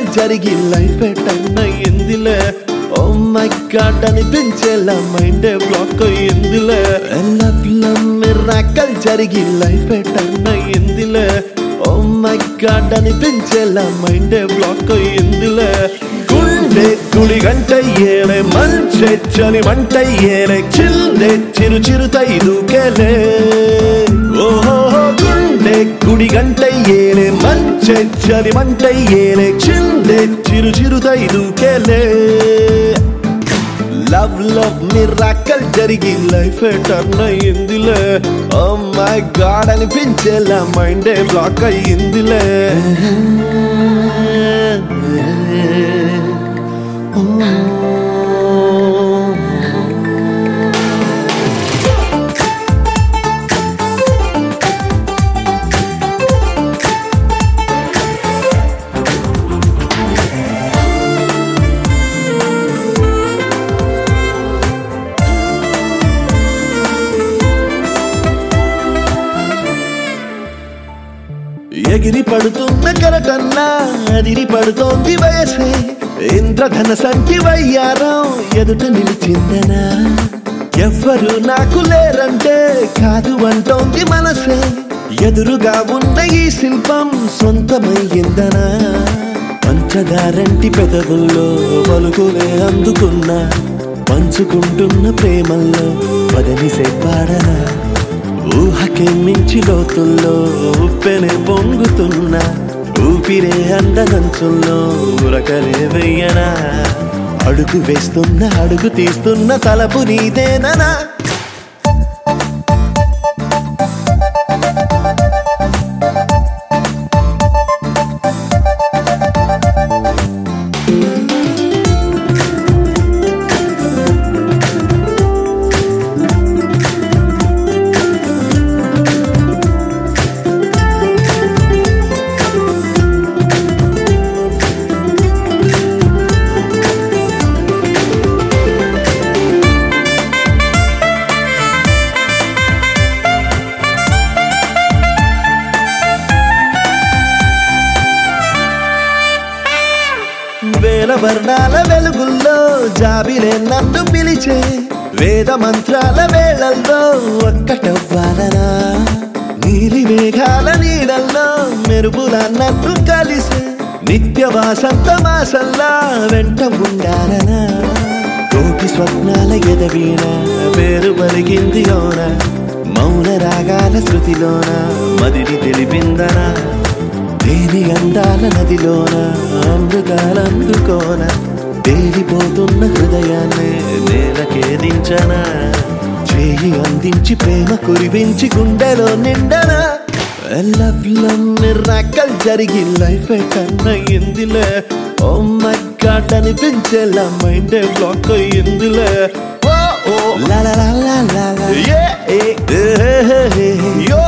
జరిగి life turn అయ్యిందిలే oh my god అనిపించేలా మైండ్ బ్లాక్ అయ్యిందిలే లవ్ లవ్ మిరాకల్ జరిగి లైఫ్ టర్న్ అయ్యిందిలే ఓ మై గాడ్ అనిపించేలా మైండ్ బ్లాక్ అయ్యిందిలే గుండె గుడి గంట ఏలే మంచె చలి మంట ఏలే చిల్లే చిరు చిరుతై దూకేలే ఓహో గుండె గుడి గంట ఏలే మంచె చలి మంట ఏలే చిల్లే చిరు చిరుతై దూకేలే లవ్ లవ్ మిరాకల్ జరిగి లైఫ్ టర్న్ అయ్యిందిలే ఓ మై గాడ్ అనిపించేలా మైండ్ బ్లాక్ అయ్యిందిలే ఎగిరి పడుతున్న కరటన్నా అదిరి పడుతోంది వయసే ఇంద్రధన సంఖ్య వయ్యారం ఎదుట నిలిచిందనా ఎవ్వరు నాకు లేరంటే కాదు అంటోంది మనసే ఎదురుగా ఉన్న ఈ శిల్పం సొంతమయ్యిందనా పంచదారంటి పెదవుల్లో పలుకులే అందుకున్నా పంచుకుంటున్న ప్రేమల్లో పదనిసే పాడనా ఊహకే మించి లోతుల్లో ఉప్పెనే పొంగుతున్నా ఊపిరే అందనంచుల్లో ఉరకలే వెయ్యనా అడుగు వేస్తున్న అడుగు తీస్తున్న తలపు నీదేననా వేల వర్ణాల వెలుగుల్లో జాబిలే నన్ను పిలిచే వేద మంత్రాల వేళల్లో ఒక్కటవ్వాలనా నీలి మేఘాల నీడల్లో మెరుపుల నన్ను కలిసే నిత్య వాసంత మాసల్లా వెంట ఉండాలనా కోటి స్వప్నాల ఎదవీణ పేరు పలికింది యోన మౌన రాగాల శృతిలోన మదిని తెలిపిందనా దేని అందాల నదిలోన అమృతాలందుకోన తేలిపోతున్న హృదయాన్ని నేలకేదించనా చేయి అందించి ప్రేమ కురిపించి గుండెలో నిండనా లవ్ లవ్ మిరాకల్ జరిగి లైఫ్ కన్నా అయ్యిందిలే ఓ మై గాడ్ అనిపించేలా మైండ్ బ్లాక్ అయ్యిందిలే ఓ ఓ లా లా లా లా లా లా ఏ ఏ ఏ ఏ, ఏ, యో